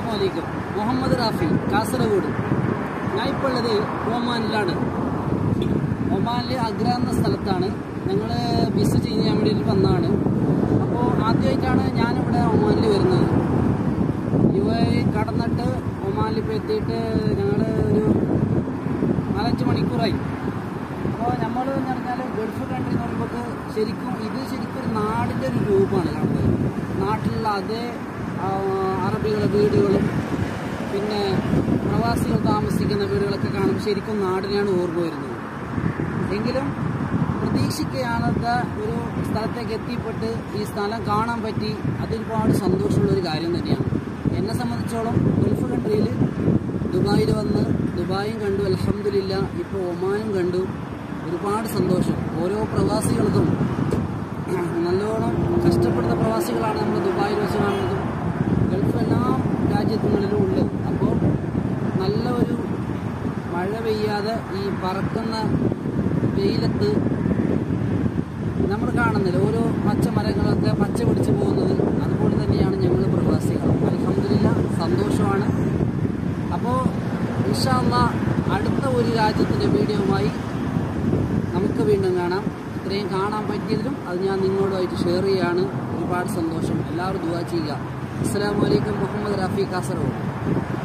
വലൈക്കും മുഹമ്മദ് റാഫി കാസർഗോഡ് ഞാൻ ഇപ്പോൾ ഉള്ളത് ഒമാനിലാണ് ഒമാനിലെ അഗ്ര എന്ന സ്ഥലത്താണ് ഞങ്ങൾ വിസിറ്റ് ചെയ്യാൻ വേണ്ടിയിട്ട് വന്നതാണ് അപ്പോൾ ആദ്യമായിട്ടാണ് ഞാനിവിടെ ഒമാനിൽ വരുന്നത് യു എ കടന്നിട്ട് ഒമാനിൽ ഇപ്പോൾ എത്തിയിട്ട് ഞങ്ങൾ ഒരു നാലഞ്ച് മണിക്കൂറായി അപ്പോൾ നമ്മൾ എന്ന് പറഞ്ഞാൽ ഗൾഫ് കൺട്രി എന്ന് പറയുമ്പോൾ ശരിക്കും ഇത് ശരിക്കും ഒരു നാടിൻ്റെ ഒരു രൂപമാണ് കാണുന്നത് നാട്ടിലുള്ള അതേ ആ, അറബികളുടെ വീടുകളും പിന്നെ പ്രവാസികൾ താമസിക്കുന്ന വീടുകളൊക്കെ കാണുമ്പോൾ ശരിക്കും നാടിനെയാണ് ഓർമ്മ വരുന്നത് എങ്കിലും പ്രതീക്ഷിക്കാത്ത ഒരു സ്ഥലത്തേക്ക് എത്തിപ്പെട്ട് ഈ സ്ഥലം കാണാൻ പറ്റി അതൊരുപാട് സന്തോഷമുള്ള ഒരു കാര്യം തന്നെയാണ് എന്നെ സംബന്ധിച്ചോളം ഗൾഫ് കൺട്രിയിൽ ദുബായിൽ വന്ന് ദുബായും കണ്ടു അലഹമില്ല ഇപ്പോൾ ഒമാനും കണ്ടു ഒരുപാട് സന്തോഷം ഓരോ പ്രവാസികൾക്കും നല്ലോണം കഷ്ടപ്പെടുന്ന പ്രവാസികളാണ് നമ്മൾ ദുബായിൽ വെച്ച് കാണുന്നതും ഗൾഫ് എല്ലാ രാജ്യങ്ങളിലും ഉള്ളത് അപ്പോൾ നല്ല ഒരു മഴ പെയ്യാതെ ഈ പറക്കുന്ന വെയിലത്ത് നമ്മൾ കാണുന്നില്ല ഓരോ പച്ച മരങ്ങളൊക്കെ പച്ച പിടിച്ചു പോകുന്നത് അതുപോലെ തന്നെയാണ് ഞങ്ങൾ പ്രവാസികൾ അലഹമില്ല സന്തോഷമാണ് അപ്പോൾ ഇൻഷാല്ല അടുത്ത ഒരു രാജ്യത്തിൻ്റെ വീഡിയോയുമായി നമുക്ക് വീണ്ടും കാണാം ഇത്രയും കാണാൻ പറ്റിയതിലും അത് ഞാൻ നിങ്ങളോടുമായിട്ട് ഷെയർ ചെയ്യാണ് ഒരുപാട് സന്തോഷം എല്ലാവരും ദുവാ ചെയ്യുക അസ്സാം വലൈക്കും മുഹമ്മദ് റഫീ കാസർഗോഡ്